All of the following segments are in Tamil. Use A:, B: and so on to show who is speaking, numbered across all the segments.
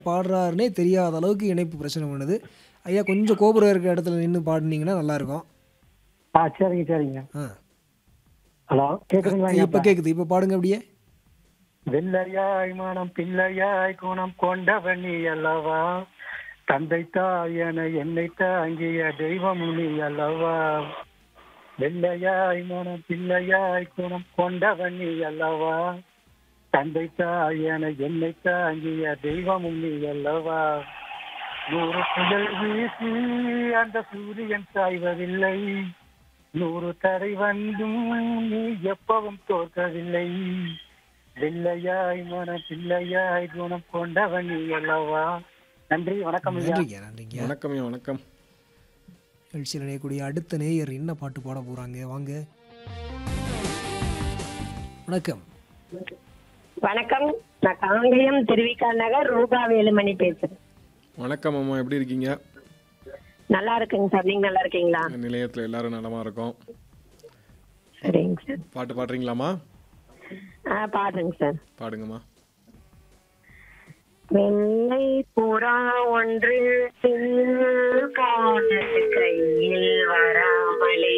A: பாடுறாருன்னே தெரியாத அளவுக்கு இணைப்பு பிரச்சனை பண்ணுது ஐயா கொஞ்சம் கோபுரம் இருக்கிற இடத்துல நின்று பாடுனீங்கன்னா நல்லாயிருக்கும்
B: ஆ சரிங்க சரிங்க
A: ஆ
B: ஹலோ கேக்குதுங்களா
A: இப்போ கேட்குது இப்போ பாடுங்க அப்படியே
B: வெள்ளையாய் மனம் பிள்ளையாய் குணம் கொண்டவன் நீ அல்லவா தந்தை தாய் என என்னை தாங்கிய தெய்வம் நீ அல்லவா வெள்ளையாய் மனம் பிள்ளையாய் குணம் கொண்டவன் நீ அல்லவா தந்தை தாய் என என்னை தாங்கிய தெய்வமும் நீ அல்லவா நூறு புயல் வீசி அந்த சூரியன் சாய்வதில்லை நூறு தடை வந்தும் நீ எப்பவும் தோற்கவில்லை வெள்ளையாய் மன பிள்ளையாய் குணம் கொண்டவன் நீ அல்லவா நன்றி வணக்கம் ஐயா
A: நன்றிங்க நன்றிங்க
C: வணக்கம் ஐயா வணக்கம்
A: நிகழ்ச்சியில் இணையக்கூடிய அடுத்த நேயர் என்ன பாட்டு பாட போகிறாங்க வாங்க வணக்கம்
D: வணக்கம் நான் காங்கேயம் திருவிக்கா நகர் ரூபா வேலுமணி பேசுறேன்
C: வணக்கம் அம்மா எப்படி இருக்கீங்க
D: நல்லா இருக்குங்க சார் நீங்க நல்லா இருக்கீங்களா
C: நிலையத்தில் எல்லாரும் நலமா இருக்கோம்
D: சரிங்க சார்
C: பாட்டு பாடுறீங்களாம்மா
D: ஆ பாடுறேங்க சார்
C: பாடுங்கம்மா
D: வெள்ளை புறா ஒன்று போனது கையில் வராமலே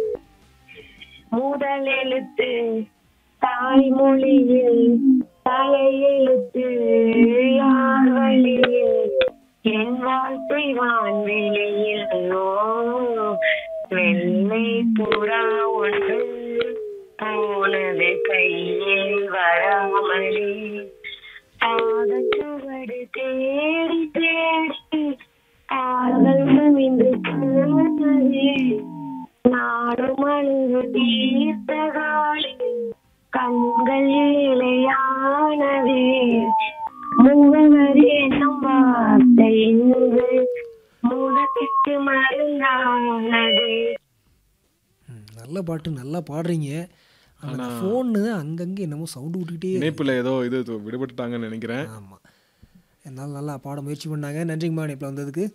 D: முதல் எழுத்து தாய்மொழியில் தலையெழுத்து யார் வழியில் என் வாழ்க்கை வான்வெளியில் ஓ வெள்ளை புறா ஒன்று போனது கையில் வராமலே பாதச்சுவடு தேடி தேடி காதல் குவிந்து போனது நாடு மழுங்கு தீர்த்த காலி கண்கள் இலையானது முகவரி என்னும் வார்த்தை இன்று முகத்திற்கு மருந்தானது
A: ம், நல்ல பாட்டு நல்லா பாடுறீங்க ஆனால் ஃபோனு அங்கங்கே என்னமோ சவுண்டு விட்டுக்கிட்டே இருக்கு.
C: இணைப்பில் ஏதோ இது து- விடுபட்டுட்டாங்கன்னு நினைக்கிறேன்
A: ஆமாம் என்னால் நல்லா பாட முயற்சி பண்ணாங்க நன்றிங்கம்மா இணைப்பில் வந்ததுக்கு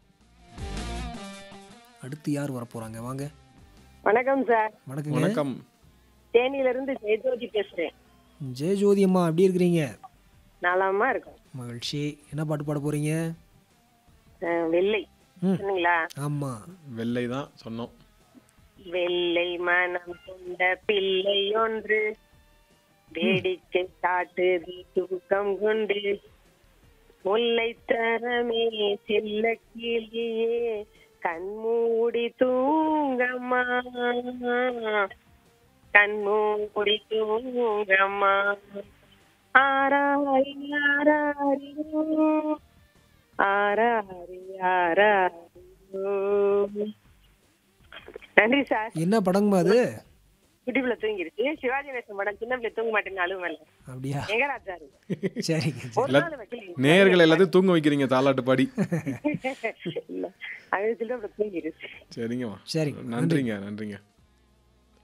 A: அடுத்து யார் வர போகிறாங்க வாங்க
D: வணக்கம் சார்
A: வணக்கங்க
C: வணக்கம்
D: தேனியில இருந்து ஜெயஜோதி பேசுறேன்
A: ஜெயஜோதி அம்மா எப்படி இருக்கிறீங்க
D: நலமா இருக்கும்
A: மகிழ்ச்சி என்ன பாட்டு பாட போகிறீங்க
D: அஹ் வெள்ளை
A: ம்.
D: சொன்னீங்களா
A: ஆமாம்
C: வெள்ளை தான் சொன்னோம்
D: வெள்ளை மனம் கொண்ட பிள்ளை ஒன்று வேடிக்கை காட்டுது தூக்கம் கொண்டு முல்லை தரமே செல்ல கிளியே கண்மூடி தூங்கம்மா கண்மூடி தூங்கம்மா ஆராரி ஆராரி ஆராரி ஆராரி நன்றி சார்
A: என்ன படங்கம்மா அது
D: குட்டி பிள்ளை தூங்கிருச்சு சிவாஜி கணேசன் படம் சின்ன பிள்ளை தூங்க மாட்டேன்னு அழுவல
A: அப்படியா
D: எங்க ராஜாரு
A: சரிங்க சரி
D: ஒரு நாள் வைக்கல
C: நேயர்கள் எல்லாத்தையும் தூங்க வைக்கிறீங்க தாலாட்டு பாடி
D: இல்ல அது சின்ன பிள்ளை தூங்கிருச்சு
C: சரிங்கம்மா
A: சரி
C: நன்றிங்க நன்றிங்க